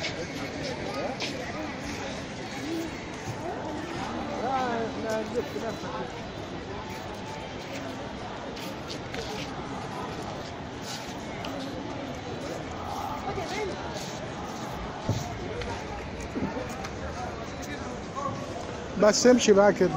بس امشي بقى كده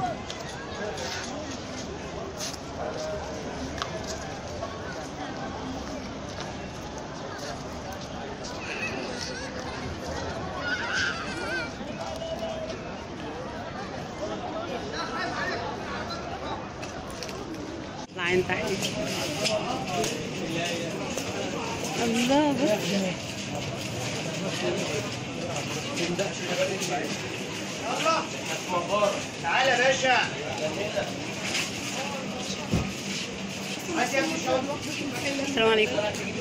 اطلع انت عادي الله بص تعالى يا باشا السلام عليكم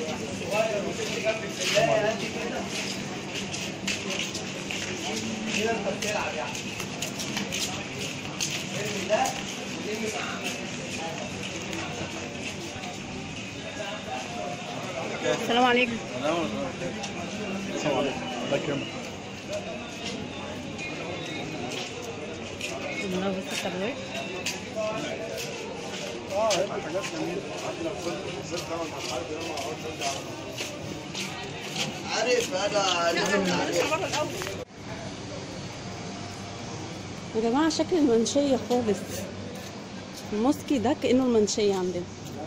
السلام عليكم السلام عليكم الله يكرمك الله بص الكروات اه هيبقى حاجات جميله حتى لو كنت نزلت اول مع الحرب يوم ما اقعدش ارجع على عارف انا لازم يا جماعة شكل المنشية خالص الموسكي ده كأنه المنشية عندنا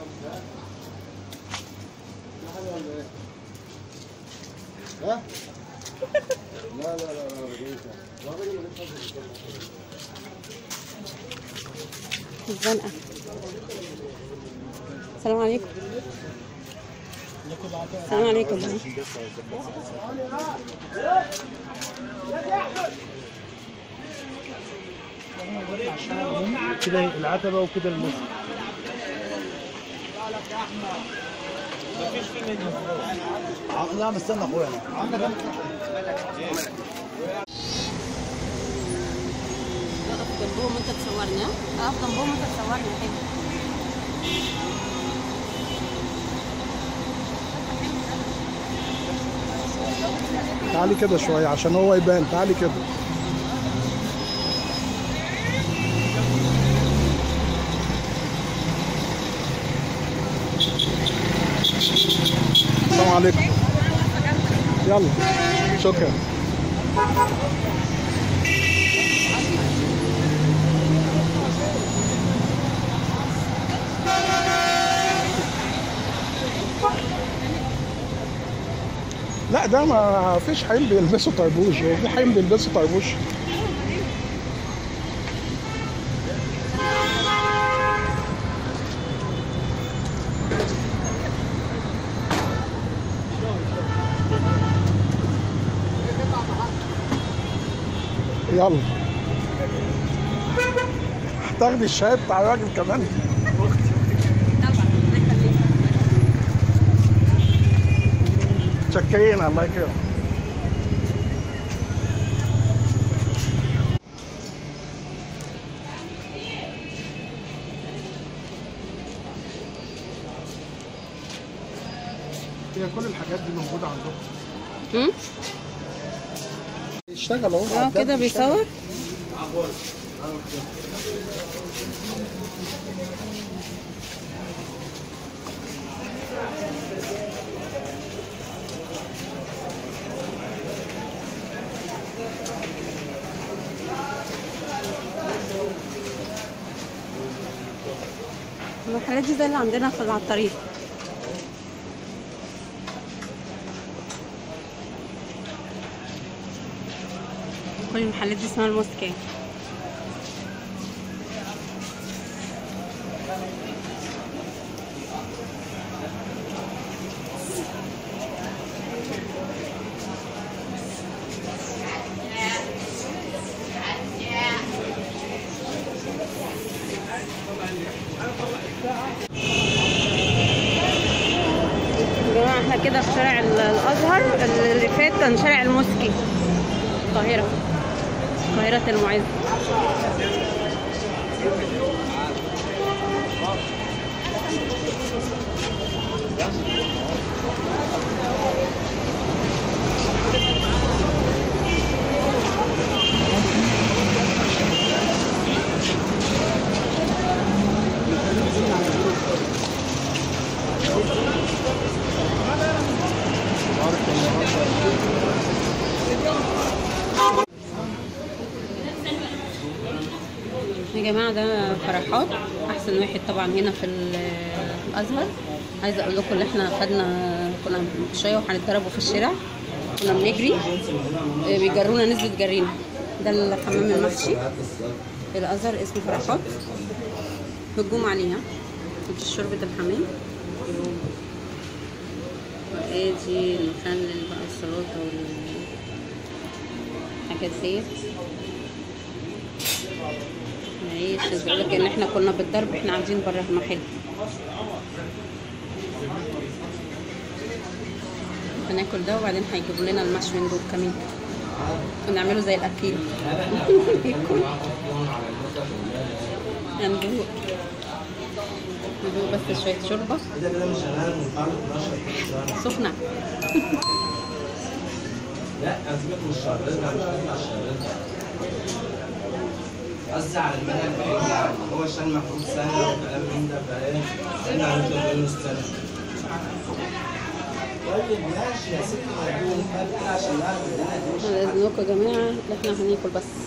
ها؟ لا لا لا لا رجعت لا راجل ماليش حاجه الزنقة السلام عليكم السلام عليكم كده العتبه وكده المصر لا مستنى اخويا اقف جنبهم وانت تصورني ها اقف جنبهم وانت تصورني يا حبيبي تعالي كده شويه عشان هو يبان تعالي كده السلام عليكم يلا شكرا لا ده ما فيش حين بيلبسوا طربوش هو في حين بيلبسوا طربوش يلا هتاخدي الشاي بتاع الراجل كمان شكرين الله يكرمك هي كل الحاجات دي موجودة عندكم هم؟ اشتغل اهو اه كده بيصور المحلات دي زي اللي عندنا في على الطريق كل المحلات دي اسمها الموسكي يا جماعة احنا كده في شارع ال- الأزهر اللي فات كان شارع الموسكي القاهرة قاهرة المعز يا جماعة ده فرحات أحسن واحد طبعا هنا في ال- الأزهر عايزة أقول لكم إن إحنا خدنا كنا شوية وهنتضربوا في الشارع كنا بنجري آه، بيجرونا نزلت جرينا ده الحمام المحشي في الأزهر اسمه فرحات هجوم عليها دي شوربة الحمام وادي المخلل بقى السلطة والحاجات ديت معيش بقول لك ان احنا كنا بالضرب احنا قاعدين بره المحل هناكل ده وبعدين هيجيبوا لنا المشوي دول كمان ونعمله زي الاكيل هندوق ندوق بس شويه شوربه سخنه لا سيبك من الشهر لازم مش لازم على الشهر قصدي على المدى البعيد يعني هو عشان محروم سنة وكلام من ده فاهم احنا هنفضل منه السنة طيب ماشي يا ستي ما تقوم عشان نعرف الدنيا تمشي على اذنكم يا جماعه احنا هناكل بس